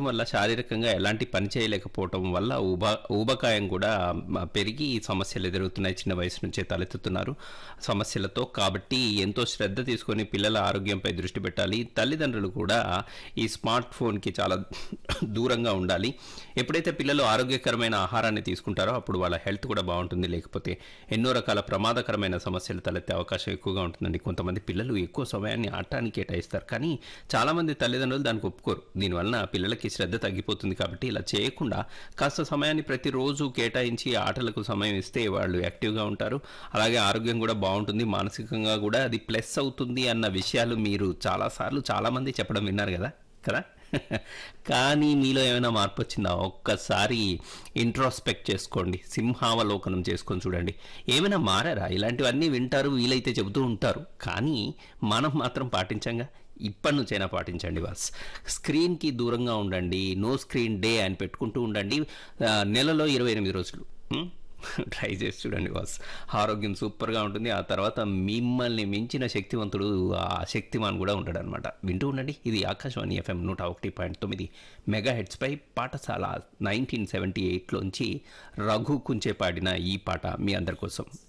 వల్ల శారీరకంగా ఎలాంటి పని చేయలేకపోవటం వల్ల ఊబ ఊబకాయం కూడా మ, పెరిగి ఈ సమస్యలు ఎదురవుతున్నాయి చిన్న వయసు నుంచే తలెత్తుతున్నారు సమస్యలతో కాబట్టి ఎంతో శ్రద్ధ తీసుకొని పిల్లల ఆరోగ్యంపై దృష్టి పెట్టాలి తల్లిదండ్రులు కూడా ఈ స్మార్ట్ ఫోన్కి చాలా దూరంగా ఉండాలి ఎప్పుడైతే పిల్లలు ఆరోగ్యకరమైన ఆహారాన్ని తీసుకుంటారో అప్పుడు వాళ్ళ హెల్త్ కూడా బాగుంటుంది లేకపోతే ఎన్నో రకాల ప్రమాదకరమైన సమస్యలు తలెత్తే అవకాశం ఎక్కువగా ఉంటుందండి కొంతమంది పిల్లలు ఎక్కువ సమయాన్ని ఆటానికి కేటాయిస్తారు కానీ చాలామంది తల్లిదండ్రులు దానికి ఒప్పుకోరు దీనివలన పిల్లలకి శ్రద్ధ తగ్గిపోతుంది కాబట్టి ఇలా చేయకుండా కాస్త సమయాన్ని ప్రతిరోజు కేటాయించి ఆటలకు సమయం ఇస్తే వాళ్ళు యాక్టివ్గా ఉంటారు అలాగే ఆరోగ్యం కూడా బాగుంటుంది మానసికంగా కూడా అది ప్లస్ అవుతుంది అన్న విషయాలు మీరు చాలాసార్లు చాలామంది చెప్పడం విన్నారు కదా కదా కానీ మీలో ఏమైనా మార్పు వచ్చిందా ఒక్కసారి ఇంట్రోస్పెక్ట్ చేసుకోండి సింహావలోకనం చేసుకొని చూడండి ఏమైనా మారారా ఇలాంటివన్నీ వింటారు వీలైతే చెబుతూ ఉంటారు కానీ మనం మాత్రం పాటించంగా ఇప్పటి నుంచైనా పాటించండి బాస్ స్క్రీన్కి దూరంగా ఉండండి నో స్క్రీన్ డే అని పెట్టుకుంటూ ఉండండి ఆ, నెలలో ఇరవై ఎనిమిది రోజులు హ్మ్? ట్రై చేసి చూడండి బాస్ ఆరోగ్యం సూపర్గా ఉంటుంది ఆ తర్వాత మిమ్మల్ని మించిన శక్తివంతుడు ఆ శక్తిమాన్ కూడా ఉంటాడు అనమాట వింటూ ఉండండి ఇది ఆకాశవాణి ఎఫ్ఎం నూట ఒకటి పాయింట్ తొమ్మిది మెగా హెడ్స్పై పాఠశాల నైన్టీన్ సెవెంటీ ఎయిట్లోంచి రఘు కుంచే పాడిన ఈ పాట మీ అందరి కోసం